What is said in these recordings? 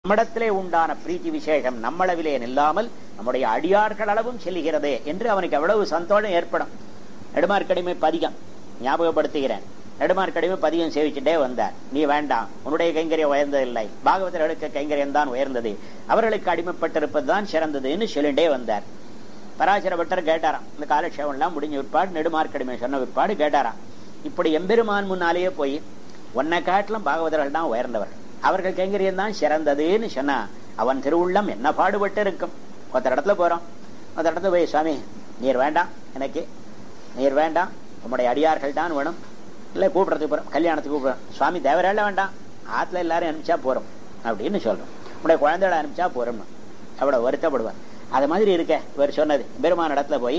நம்மிடத்திலே உண்டான பிரீத்தி விசேஷம் நம்மளவிலே நில்லாமல் நம்முடைய அடியார்கள் அளவும் செல்கிறதே என்று அவனுக்கு எவ்வளவு சந்தோஷம் ஏற்படும் நெடுமார்க்கடிமை பதிகம் ஞாபகப்படுத்துகிறேன் நெடுமார்க்கடிமை பதிகம் சேவிச்சுட்டே வந்தார் நீ வேண்டாம் உன்னுடைய கைங்கரியம் உயர்ந்ததில்லை பாகவதர்களுக்கு கைங்கரியம் தான் உயர்ந்தது அவர்களுக்கு அடிமைப்பட்டிருப்பது தான் சிறந்ததுன்னு சொல்லிட்டே வந்தார் பராசர பட்டர் கேட்டாராம் இந்த காலக்ஷேபம் எல்லாம் முடிஞ்ச விற்பாடு நெடுமார்க்கடிமை சொன்ன விற்பாடு கேட்டாராம் இப்படி எம்பெருமான் முன்னாலேயே போய் உன்னை காட்டிலும் பாகவதர்கள் தான் உயர்ந்தவர்கள் அவர்கள் கைங்கரியம் தான் சிறந்ததுன்னு சொன்னா அவன் திருவுள்ளம் என்ன பாடுபட்டு இருக்கும் ஒருத்தர் இடத்துல போறோம் ஒருத்தர் இடத்துல போய் சுவாமி நீர் வேண்டாம் எனக்கு நீர் வேண்டாம் உம்முடைய அடியார்கள் தான் வேணும் இல்லை கூப்பிடறதுக்கு போறோம் கல்யாணத்துக்கு கூப்பிடுறோம் சுவாமி தேவரால வேண்டாம் ஆத்துல எல்லாரும் அனுப்பிச்சா போறோம் அப்படின்னு சொல்றோம் உடைய குழந்தைகளை அனுப்பிச்சா போறோம்னு அவ்வளவு வருத்தப்படுவார் அது மாதிரி இருக்க இவர் சொன்னது பெருமான இடத்துல போய்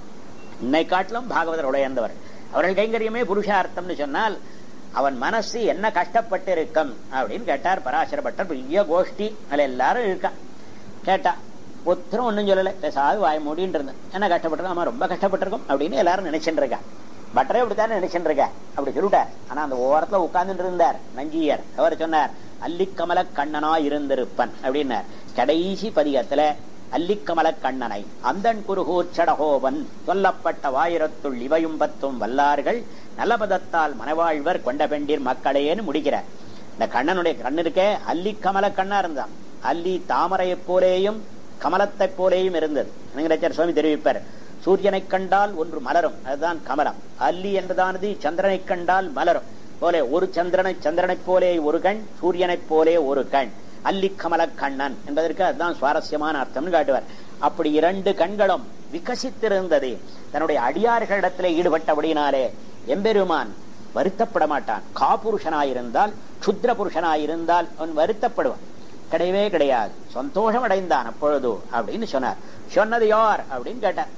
இன்னை காட்டிலும் பாகவதர் உடையந்தவர் அவர்கள் கைங்கரியமே புருஷார்த்தம்னு சொன்னால் அவன் மனசு என்ன கஷ்டப்பட்டு இருக்கும் அப்படின்னு கேட்டார் பராசர பட்டர் பெரிய கோஷ்டி அதுல எல்லாரும் இருக்கான் கேட்டா ஒத்தரும் ஒன்றும் சொல்லலை பேசாது வாய மூடின்னு இருந்தேன் என்ன கஷ்டப்பட்டிருக்கோம் ஆமா ரொம்ப கஷ்டப்பட்டிருக்கோம் அப்படின்னு எல்லாரும் நினைச்சுட்டு இருக்கா பட்டரே அப்படித்தானே நினைச்சுட்டு இருக்கா அப்படி சொல்லிட்டார் ஆனா அந்த ஓரத்துல உட்கார்ந்துட்டு இருந்தார் நஞ்சியர் அவர் சொன்னார் அல்லிக்கமல கண்ணனா இருந்திருப்பன் அப்படின்னார் கடைசி பதிகத்துல அல்லிக்கமல கண்ணனை அந்தன் குருகூச்சடகோவன் சொல்லப்பட்ட வாயிரத்துள் இவையும் பத்தும் வல்லார்கள் நலபதத்தால் மனவாழ்வர் கொண்ட பெண்டிர் மக்களேன்னு முடிக்கிறார் இந்த கண்ணனுடைய கண்ணு இருக்கே அல்லி கமல கண்ணா இருந்தான் அல்லி தாமரையைப் போலேயும் கமலத்தைப் போலேயும் இருந்தது அனங்கராச்சார் சுவாமி தெரிவிப்பார் சூரியனை கண்டால் ஒன்று மலரும் அதுதான் கமலம் அல்லி என்றுதானது சந்திரனை கண்டால் மலரும் போலே ஒரு சந்திரனை சந்திரனைப் போலே ஒரு கண் சூரியனைப் போலே ஒரு கண் அல்லி கமல கண்ணன் என்பதற்கு அதுதான் சுவாரஸ்யமான அர்த்தம்னு காட்டுவார் அப்படி இரண்டு கண்களும் விகசித்திருந்தது தன்னுடைய அடியார்களிடத்திலே ஈடுபட்டபடினாலே எம்பெருமான் வருத்தப்பட மாட்டான் காபுருஷனாயிருந்தால் சுத்ர புருஷனாயிருந்தால் அவன் வருத்தப்படுவான் கிடையவே கிடையாது சந்தோஷம் அடைந்தான் அப்பொழுது அப்படின்னு சொன்னார் சொன்னது யார் அப்படின்னு கேட்டார்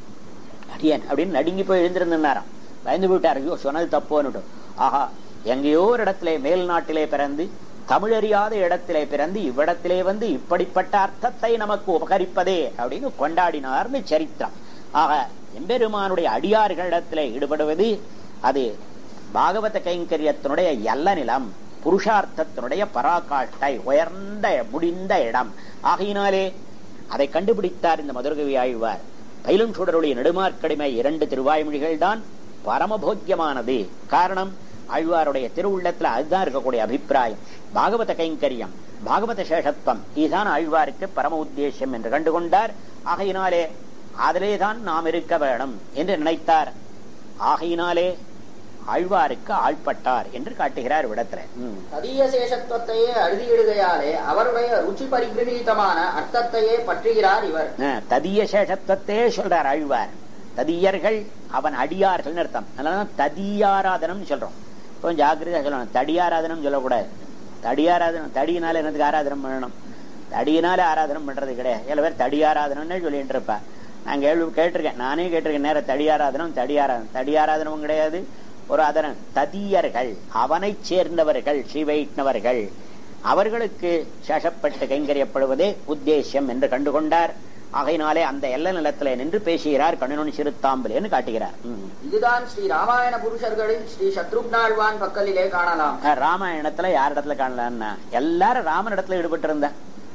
அடியன் அப்படின்னு நடுங்கி போய் எழுந்திருந்தாராம் பயந்து போயிட்டார் ஐயோ சொன்னது தப்போன்னுட்டு ஆஹா எங்கேயோ ஒரு இடத்திலே மேல் நாட்டிலே பிறந்து தமிழறியாத இடத்திலே பிறந்து இவ்விடத்திலே வந்து இப்படிப்பட்ட அர்த்தத்தை நமக்கு உபகரிப்பதே அப்படின்னு கொண்டாடினார்னு சரித்திரம் ஆக எம்பெருமானுடைய அடியார்களிடத்திலே ஈடுபடுவது அது பாகவத கைங்கரியத்தினுடைய எல்ல நிலம் புருஷார்த்தத்தினுடைய பராகாஷ்டை உயர்ந்த முடிந்த இடம் ஆகையினாலே அதை கண்டுபிடித்தார் இந்த மதுரகவி ஆழ்வார் பயிலும் சுடருடைய நெடுமார்க்கடிமை இரண்டு திருவாய்மொழிகள் தான் பரமபோக்கியமானது காரணம் ஆழ்வாருடைய திருவுள்ளத்துல அதுதான் இருக்கக்கூடிய அபிப்பிராயம் பாகவத கைங்கரியம் பாகவத சேஷத்துவம் இதுதான் ஆழ்வாருக்கு பரம உத்தேசம் என்று கண்டுகொண்டார் ஆகையினாலே அதிலே தான் நாம் இருக்க வேணும் என்று நினைத்தார் ஆகையினாலே ஆழ்வாருக்கு ஆள்பட்டார் என்று காட்டுகிறார் விடத்துல ததிய சேஷத்துவத்தையே அழுதியிடுகையாலே அவருடைய ருச்சி பரிகிரகீதமான அர்த்தத்தையே பற்றுகிறார் இவர் ததிய சேஷத்துவத்தையே சொல்றார் ஆழ்வார் ததியர்கள் அவன் அடியார்கள் அர்த்தம் அதனாலதான் ததியாராதனம் சொல்றோம் கொஞ்சம் ஜாக்கிரதையா சொல்லணும் தடியாராதனம் சொல்லக்கூடாது தடியாராதனம் தடியினால என்னதுக்கு ஆராதனம் பண்ணணும் தடியினால ஆராதனம் பண்றது கிடையாது சில பேர் தடியாராதனம்னு சொல்லிட்டு இருப்பா நான் கேள்வி கேட்டிருக்கேன் நானே கேட்டிருக்கேன் நேரம் தடியாராதனம் தடியாராதனம் தடியாராதனமும் கிடையாது ஒரு அதனன் ததியர்கள் அவனை சேர்ந்தவர்கள் ஸ்ரீ வைஷ்ணவர்கள் அவர்களுக்கு சேஷப்பட்டு கைங்கரியப்படுவதே உத்தேசியம் என்று கண்டுகொண்டார் ஆகையினாலே அந்த எல்ல நிலத்திலே நின்று பேசுகிறார் கண்ணனுன் சிறுத்தாம்பலேன்னு காட்டுகிறார் இதுதான் ஸ்ரீ ராமாயண புருஷர்களில் ஸ்ரீ சத்ருக்னாழ்வான் பக்கலிலே காணலாம் ராமாயணத்துல யார் இடத்துல காணலாம்னா எல்லாரும் ராமன் இடத்துல ஈடுபட்டு இருந்த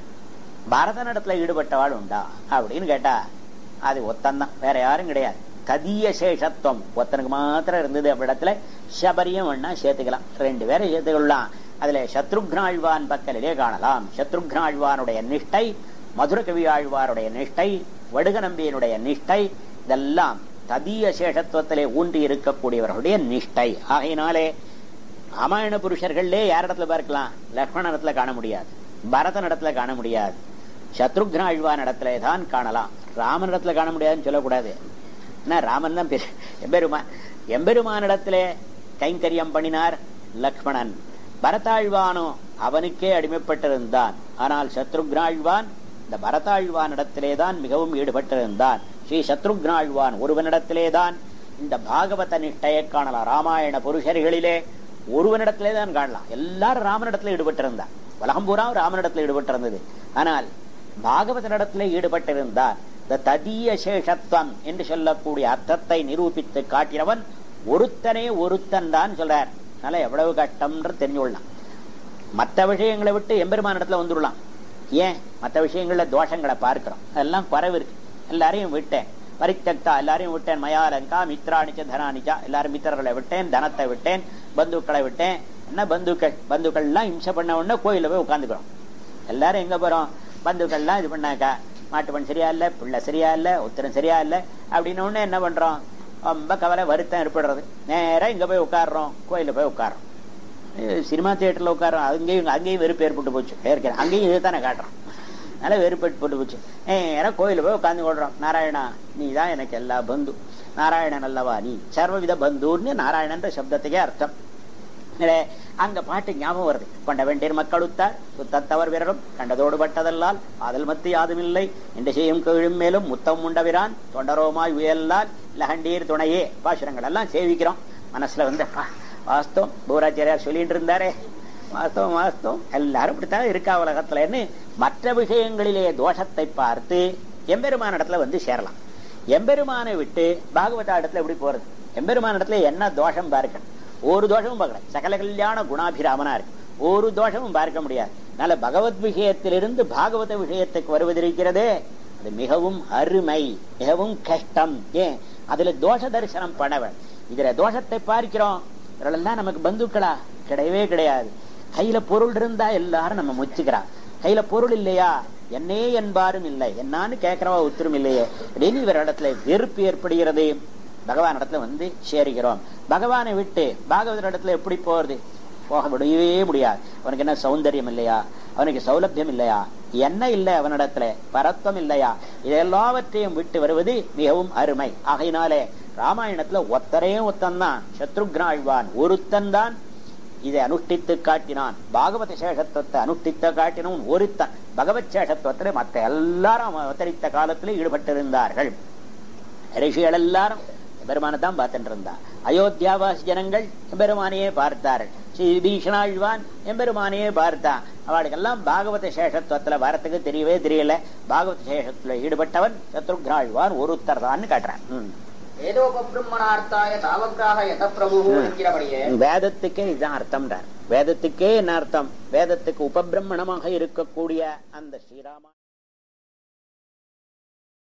பரதன் இடத்துல ஈடுபட்டவாள் உண்டா அப்படின்னு கேட்டா அது ஒத்தந்தான் வேற யாரும் கிடையாது ததிய சேஷத்துவம் ஒத்தனுக்கு மாத்திரம் இருந்தது அவ்விடத்துல சபரியம் ஒன்னா சேர்த்துக்கலாம் ரெண்டு பேரை சேர்த்துக்கொள்ளலாம் அதுல சத்ருக்னாழ்வான் பக்கலிலே காணலாம் சத்ருக்னாழ்வானுடைய நிஷ்டை மதுர கவி ஆழ்வாருடைய நிஷ்டை வடுக நம்பியனுடைய நிஷ்டை இதெல்லாம் ததிய சேஷத்துவத்திலே ஊன்றி இருக்கக்கூடியவர்களுடைய நிஷ்டை ஆகையினாலே ராமாயண புருஷர்களே யார் இடத்துல பார்க்கலாம் லக்ஷ்மண இடத்துல காண முடியாது பரதன் இடத்துல காண முடியாது சத்ருக்ன ஆழ்வான் இடத்துல தான் காணலாம் ராமன் இடத்துல காண முடியாதுன்னு சொல்லக்கூடாது என்ன ராமன் தான் எம்பெருமான் எம்பெருமானிடத்துல கைங்கரியம் பண்ணினார் லக்ஷ்மணன் பரதாழ்வானோ அவனுக்கே அடிமைப்பட்டிருந்தான் ஆனால் சத்ருக்னாழ்வான் இந்த பரதாழ்வான் இடத்திலே தான் மிகவும் ஈடுபட்டிருந்தான் ஸ்ரீ சத்ருக்னாழ்வான் ஒருவனிடத்திலே தான் இந்த பாகவத நிஷ்டையை காணலாம் ராமாயண புருஷர்களிலே ஒருவனிடத்திலே தான் காணலாம் எல்லாரும் ராமனிடத்துல ஈடுபட்டிருந்தான் உலகம் பூரா ராமனிடத்துல ஈடுபட்டிருந்தது ஆனால் பாகவதனிடத்திலே ஈடுபட்டிருந்தார் இந்த ததிய சேஷத்துவம் என்று சொல்லக்கூடிய அர்த்தத்தை நிரூபித்து காட்டினவன் ஒருத்தனே ஒருத்தன் தான் சொல்றார் அதனால எவ்வளவு கஷ்டம்ன்ற தெரிஞ்சு கொள்ளலாம் மற்ற விஷயங்களை விட்டு எம்பெருமான இடத்துல வந்துடலாம் ஏன் மற்ற விஷயங்கள்ல தோஷங்களை பார்க்கிறோம் அதெல்லாம் குறைவு இருக்கு எல்லாரையும் விட்டேன் பரித்தக்தா எல்லாரையும் விட்டேன் மயாலங்கா மித்ராணிச்ச தனானிச்சா எல்லாரும் மித்திரர்களை விட்டேன் தனத்தை விட்டேன் பந்துக்களை விட்டேன் என்ன பந்துக்கள் பந்துக்கள் எல்லாம் இம்சை பண்ண உடனே கோயில போய் உட்காந்துக்கிறோம் எல்லாரும் எங்க போறோம் பந்துக்கள்லாம் இது பண்ணாக்கா மாட்டுப்பண் சரியா இல்ல பிள்ளை சரியா இல்ல உத்தரம் சரியா இல்ல அப்படின்னு உடனே என்ன பண்றோம் ரொம்ப கவலை வருத்தம் ஏற்படுறது நேரா இங்க போய் உட்காடுறோம் கோயில போய் உட்காரோம் சினிமா தியேட்டர்ல உட்காரோம் அங்கேயும் அங்கேயும் வெறுப்பு ஏற்பட்டு போச்சு ஏற்கனவே அங்கேயும் இதுதானே காட்டுறோம் அதனால வெறுப்பேட்டு போட்டு போச்சு நேரம் கோயில போய் உட்காந்து கொள்றோம் நாராயணா நீ தான் எனக்கு எல்லா பந்து நாராயணன் அல்லவா நீ சர்வவித பந்துன்னு நாராயணன்ற சப்தத்துக்கே அர்த்தம் எனவே அங்க பாட்டு ஞாபகம் வருது கொண்ட வேண்டியர் மக்களுத்தார் சுத்தத்தவர் வீரரும் கண்டதோடு பட்டதல்லால் ஆதல் மத்து யாதுமில்லை என்று செய்யும் கீழும் மேலும் முத்தம் உண்டவிரான் தொண்டரோமாய் உயல்லால் லகண்டீர் துணையே பாசுரங்கள் எல்லாம் சேவிக்கிறோம் மனசுல வந்து "அப்பா, வாஸ்தவம் பூராச்சாரியார் சொல்லிட்டு இருந்தாரே வாஸ்தவம் வாஸ்தவம் எல்லாரும் இப்படித்தான் இருக்கா உலகத்துலன்னு மற்ற விஷயங்களிலே தோஷத்தை பார்த்து எம்பெருமான இடத்துல வந்து சேரலாம் எம்பெருமானை விட்டு பாகவதா இடத்துல எப்படி போறது எம்பெருமான இடத்துல என்ன தோஷம் பார்க்கணும் ஒரு தோஷமும் பார்க்கல சகல கல்யாண குணாபிராமனா இருக்கு ஒரு தோஷமும் பார்க்க முடியாது அதனால பகவத் விஷயத்திலிருந்து பாகவத விஷயத்துக்கு வருவதிருக்கிறதே அது மிகவும் அருமை மிகவும் கஷ்டம் ஏன் அதுல தோஷ தரிசனம் பண்ணவன் இதுல தோஷத்தை பார்க்கிறோம் இதெல்லாம் நமக்கு பந்துக்களா கிடையவே கிடையாது கையில பொருள் இருந்தா எல்லாரும் நம்ம முச்சுக்கிறா கையில பொருள் இல்லையா என்னே என்பாரும் இல்லை என்னான்னு கேட்கிறவா உத்தரும் இல்லையே அப்படின்னு இவர் இடத்துல வெறுப்பு ஏற்படுகிறது பகவான் இடத்துல வந்து சேருகிறோம் பகவானை விட்டு பாகவதர் இடத்துல எப்படி போறது போக முடியவே முடியாது அவனுக்கு என்ன சௌந்தரியம் இல்லையா அவனுக்கு சௌலபியம் இல்லையா என்ன இல்லை அவனிடத்துல பரத்வம் இல்லையா இதெல்லாவற்றையும் விட்டு வருவது மிகவும் அருமை ஆகையினாலே ராமாயணத்துல ஒத்தரே ஒத்தன்தான் சத்ருக்னாழ்வான் ஒருத்தன் தான் இதை அனுஷ்டித்து காட்டினான் பாகவத சேஷத்துவத்தை அனுஷ்டித்து காட்டினவன் ஒருத்தன் பகவத் சேஷத்துவத்தில் மற்ற எல்லாரும் அவதரித்த காலத்தில் ஈடுபட்டிருந்தார்கள் ரிஷிகள் எல்லாரும் பெருமானை தான் பார்த்துட்டு இருந்தா அயோத்தியாவாசி ஜனங்கள் எம்பெருமானையே பார்த்தார்கள் ஸ்ரீ பீஷணாழ்வான் எம்பெருமானையே பார்த்தான் அவளுக்கெல்லாம் பாகவத சேஷத்துவத்துல வரத்துக்கு தெரியவே தெரியல பாகவத சேஷத்துல ஈடுபட்டவன் சத்ருக்னாழ்வான் ஒருத்தர் தான் காட்டுறான் ம். ஏதோபபிரம்மணார்த்தாய தாவக்ராக யத பிரபு என்கிறபடியே வேதத்துக்கே இதுதான் அர்த்தம்ன்றார் வேதத்துக்கே என்ன அர்த்தம் வேதத்துக்கு உபபிரம்மணமாக இருக்கக்கூடிய அந்த ஸ்ரீராமா